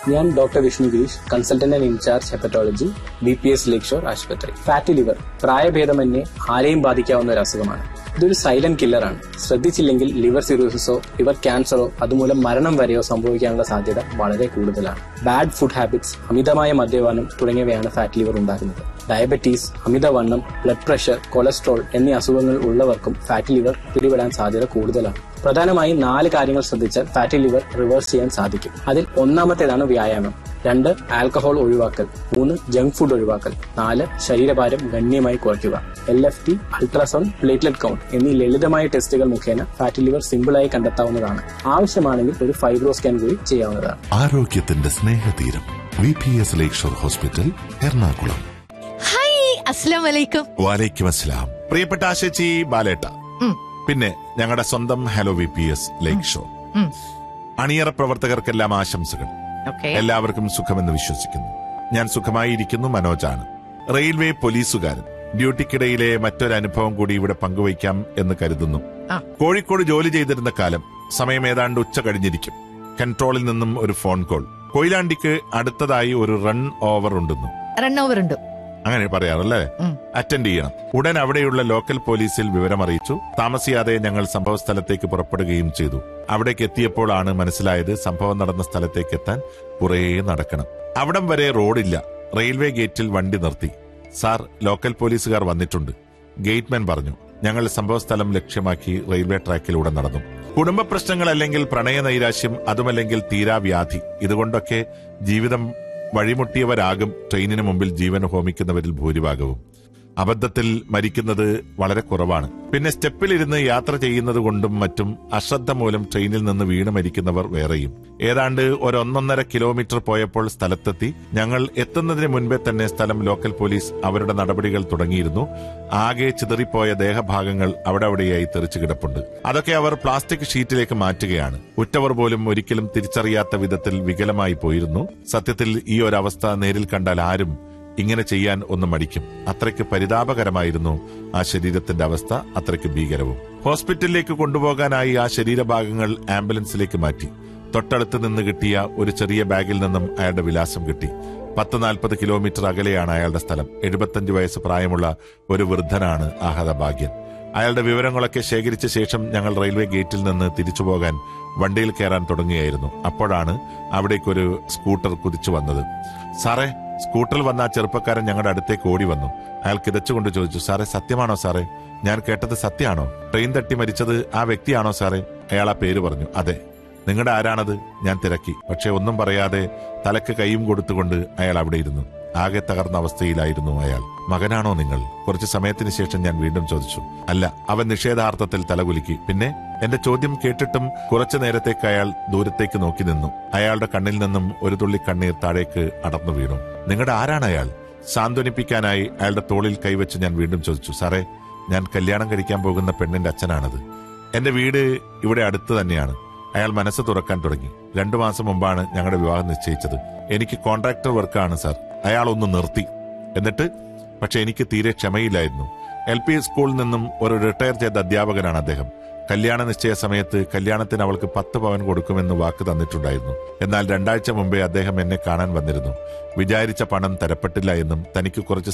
ഞാൻ doctor Vishnu Girish consultant and incharge hepatology B P S Lakeshore ആശുപത്രി fatty liver പ്രായഭേദമന്യേ ആരെയും ബാധിക്കാവുന്ന ഒരു അസുഖമാണ് ഇതൊരു സൈലന്റ് കില്ലറാണ് ശ്രദ്ധിച്ചില്ലെങ്കിൽ ലിവർ സിറോസിസോ ലിവർ ക്യാൻസറോ അതുമൂലം മരണം വരെയോ സംഭവിക്കാനുള്ള സാധ്യത വളരെ കൂടുതലാണ് ബാഡ് ഫുഡ് ഹാബിറ്റ്സ് അമിതമായ മദ്യപാനം തുടങ്ങിയവയാണ് ഫാറ്റ് ലിവർ ഉണ്ടാക്കുന്നത് ഡയബറ്റീസ് അമിതവണ്ണം ബ്ലഡ് പ്രഷർ കൊളസ്ട്രോൾ എന്നീ അസുഖങ്ങൾ ഉള്ളവർക്കും ഫാറ്റ് ലിവർ പിടിപെടാൻ സാധ്യത കൂടുതലാണ് പ്രധാനമായും നാല് കാര്യങ്ങൾ ശ്രദ്ധിച്ചാൽ ഫാറ്റി ലിവർ റിവേഴ്സ് ചെയ്യാൻ സാധിക്കും അതിൽ ഒന്നാമത്തേതാണ് വ്യായാമം രണ്ട് ആൽക്കഹോൾ ഒഴിവാക്കൽ മൂന്ന് ജങ്ക് ഫുഡ് ഒഴിവാക്കൽ നാല് ശരീരഭാരം ഗണ്യമായി കുറയ്ക്കുക L F T ultrasound platelet count എന്നീ ലളിതമായ ടെസ്റ്റുകൾ മുഖേന ഫാറ്റി ലിവർ സിമ്പിളായി കണ്ടെത്താവുന്നതാണ് ആവശ്യമാണെങ്കിൽ ഒരു ഫൈബ്രോ സ്കാൻ കൂടി ചെയ്യാവുന്നതാണ് ആരോഗ്യത്തിന്റെ സ്നേഹതീരം V P S Lakeshore hospital Ernakulam hi അസ്സലാം വലൈക്കും വാലേക്കും അസ്സലാം പ്രിയപ്പെട്ട ആശേച്ചി ബാലേട്ട ഉം. പിന്നെ ഞങ്ങളുടെ സ്വന്തം hello V P S Lakeshore ഉം. അണിയറ പ്രവർത്തകർക്കെല്ലാം ആശംസകൾ ഓക്കെ എല്ലാവർക്കും സുഖമെന്ന് വിശ്വസിക്കുന്നു ഞാൻ സുഖമായിരിക്കുന്നു മനോജാണ് റെയിൽവേ പോലീസുകാരൻ ഡ്യൂട്ടിക്കിടയിലെ മറ്റൊരനുഭവം കൂടി ഇവിടെ പങ്കുവയ്ക്കാം എന്ന് കരുതുന്നു ആ. കോഴിക്കോട് ജോലി ചെയ്തിരുന്ന കാലം സമയം ഏതാണ്ട് ഉച്ച കഴിഞ്ഞിരിക്കും കൺട്രോളിൽ നിന്നും ഒരു ഫോൺ കോൾ കൊയിലാണ്ടിക്ക് അടുത്തതായി ഒരു റൺ ഓവർ ഉണ്ടെന്നു റൺ ഓവർ ഉണ്ട് അങ്ങനെ പറയാറല്ലേ ഉം. അറ്റൻഡ് ചെയ്യണം ഉടൻ അവിടെയുള്ള ലോക്കൽ പോലീസിൽ വിവരമറിയിച്ചു താമസിയാതെ ഞങ്ങൾ സംഭവ സ്ഥലത്തേക്ക് പുറപ്പെടുകയും ചെയ്തു അവിടേക്ക് എത്തിയപ്പോഴാണ് മനസ്സിലായത് സംഭവം നടന്ന സ്ഥലത്തേക്ക് എത്താൻ കുറേ നടക്കണം അവിടം വരെ റോഡില്ല റെയിൽവേ ഗേറ്റിൽ വണ്ടി നിർത്തി സാർ ലോക്കൽ പോലീസുകാർ വന്നിട്ടുണ്ട് ഗേറ്റ്മാൻ പറഞ്ഞു ഞങ്ങൾ സംഭവ സ്ഥലം ലക്ഷ്യമാക്കി റെയിൽവേ ട്രാക്കിലൂടെ നടന്നു കുടുംബ പ്രശ്നങ്ങൾ അല്ലെങ്കിൽ പ്രണയ നൈരാശ്യം അതുമല്ലെങ്കിൽ തീരാവ്യാധി ഇതുകൊണ്ടൊക്കെ ജീവിതം വഴിമുട്ടിയവരാകും ട്രെയിനിന് മുമ്പിൽ ജീവൻ ഹോമിക്കുന്നവരിൽ ഭൂരിഭാഗവും അബദ്ധത്തിൽ മരിക്കുന്നത് വളരെ കുറവാണ് പിന്നെ സ്റ്റെപ്പിലിരുന്ന് യാത്ര ചെയ്യുന്നത് കൊണ്ടും മറ്റും അശ്രദ്ധ മൂലം ട്രെയിനിൽ നിന്ന് വീണ് മരിക്കുന്നവർ വേറെയും ഏതാണ്ട് ഒരൊന്നൊന്നര കിലോമീറ്റർ പോയപ്പോൾ സ്ഥലത്തെത്തി ഞങ്ങൾ എത്തുന്നതിന് മുൻപേ തന്നെ സ്ഥലം ലോക്കൽ പോലീസ് അവരുടെ നടപടികൾ തുടങ്ങിയിരുന്നു ആകെ ചിതറിപ്പോയ ദേഹഭാഗങ്ങൾ അവിടെ അവിടെയായി തെറിച്ചു കിടപ്പുണ്ട് അതൊക്കെ അവർ പ്ലാസ്റ്റിക് ഷീറ്റിലേക്ക് മാറ്റുകയാണ് ഉറ്റവർ പോലും ഒരിക്കലും തിരിച്ചറിയാത്ത വിധത്തിൽ വികലമായി പോയിരുന്നു സത്യത്തിൽ ഈ ഒരവസ്ഥ നേരിൽ കണ്ടാൽ ആരും ഇങ്ങനെ ചെയ്യാൻ ഒന്ന് മടിക്കും അത്രയ്ക്ക് പരിതാപകരമായിരുന്നു ആ ശരീരത്തിന്റെ അവസ്ഥ അത്രയ്ക്ക് ഭീകരവും ഹോസ്പിറ്റലിലേക്ക് കൊണ്ടുപോകാനായി ആ ശരീരഭാഗങ്ങൾ ആംബുലൻസിലേക്ക് മാറ്റി തൊട്ടടുത്ത് നിന്ന് കിട്ടിയ ഒരു ചെറിയ ബാഗിൽ നിന്നും അയാളുടെ വിലാസം കിട്ടി പത്ത് നാൽപ്പത് കിലോമീറ്റർ അകലെയാണ് അയാളുടെ സ്ഥലം എഴുപത്തഞ്ച് വയസ്സ് പ്രായമുള്ള ഒരു വൃദ്ധനാണ് ആ ഹതഭാഗ്യൻ അയാളുടെ വിവരങ്ങളൊക്കെ ശേഖരിച്ച ശേഷം ഞങ്ങൾ റെയിൽവേ ഗേറ്റിൽ നിന്ന് തിരിച്ചു പോകാൻ വണ്ടിയിൽ കയറാൻ തുടങ്ങുകയായിരുന്നു അപ്പോഴാണ് അവിടേക്കൊരു സ്കൂട്ടർ കുതിച്ചു വന്നത് സാറേ സ്കൂട്ടറിൽ വന്ന ആ ചെറുപ്പക്കാരൻ ഞങ്ങളുടെ അടുത്തേക്ക് ഓടി വന്നു അയാൾ കിതച്ചുകൊണ്ട് ചോദിച്ചു സാറേ സത്യമാണോ സാറേ ഞാൻ കേട്ടത് സത്യമാണോ ട്രെയിൻ തട്ടി മരിച്ചത് ആ വ്യക്തിയാണോ സാറേ അയാൾ ആ പേര് പറഞ്ഞു അതെ നിങ്ങളുടെ ആരാണത് ഞാൻ തിരക്കി പക്ഷെ ഒന്നും പറയാതെ തലക്ക് കൈയും കൊടുത്തുകൊണ്ട് അയാൾ അവിടെ ഇരുന്നു ആകെ തകർന്ന അവസ്ഥയിലായിരുന്നു അയാൾ മകനാണോ നിങ്ങൾ കുറച്ചു സമയത്തിന് ശേഷം ഞാൻ വീണ്ടും ചോദിച്ചു അല്ല അവൻ നിഷേധാർത്ഥത്തിൽ തലകുലുക്കി പിന്നെ എന്റെ ചോദ്യം കേട്ടിട്ടും കുറച്ചു നേരത്തേക്ക് അയാൾ ദൂരത്തേക്ക് നോക്കി നിന്നു അയാളുടെ കണ്ണിൽ നിന്നും ഒരു തുള്ളി കണ്ണീർ താഴേക്ക് അടർന്നു വീണു നിങ്ങളുടെ ആരാണ് അയാൾ സാന്ത്വനിപ്പിക്കാനായി അയാളുടെ തോളിൽ കൈവച്ച് ഞാൻ വീണ്ടും ചോദിച്ചു സാറേ ഞാൻ കല്യാണം കഴിക്കാൻ പോകുന്ന പെണ്ണിന്റെ അച്ഛനാണത് എന്റെ വീട് ഇവിടെ അടുത്ത് തന്നെയാണ് അയാൾ മനസ്സ് തുറക്കാൻ തുടങ്ങി രണ്ടു മാസം മുമ്പാണ് ഞങ്ങളുടെ വിവാഹം നിശ്ചയിച്ചത് എനിക്ക് കോൺട്രാക്ടർ വർക്കാണ് സാർ അയാൾ ഒന്ന് നിർത്തി എന്നിട്ട് പക്ഷെ എനിക്ക് തീരെ ക്ഷമയില്ലായിരുന്നു എൽ പി സ്കൂളിൽ നിന്നും ഒരു റിട്ടയർ ചെയ്ത അധ്യാപകനാണ് അദ്ദേഹം കല്യാണ നിശ്ചയ സമയത്ത് കല്യാണത്തിന് അവൾക്ക് പത്ത് പവൻ കൊടുക്കുമെന്ന് വാക്ക് തന്നിട്ടുണ്ടായിരുന്നു എന്നാൽ രണ്ടാഴ്ച മുമ്പേ അദ്ദേഹം എന്നെ കാണാൻ വന്നിരുന്നു വിചാരിച്ച പണം തരപ്പെട്ടില്ല എന്നും തനിക്ക് കുറച്ച്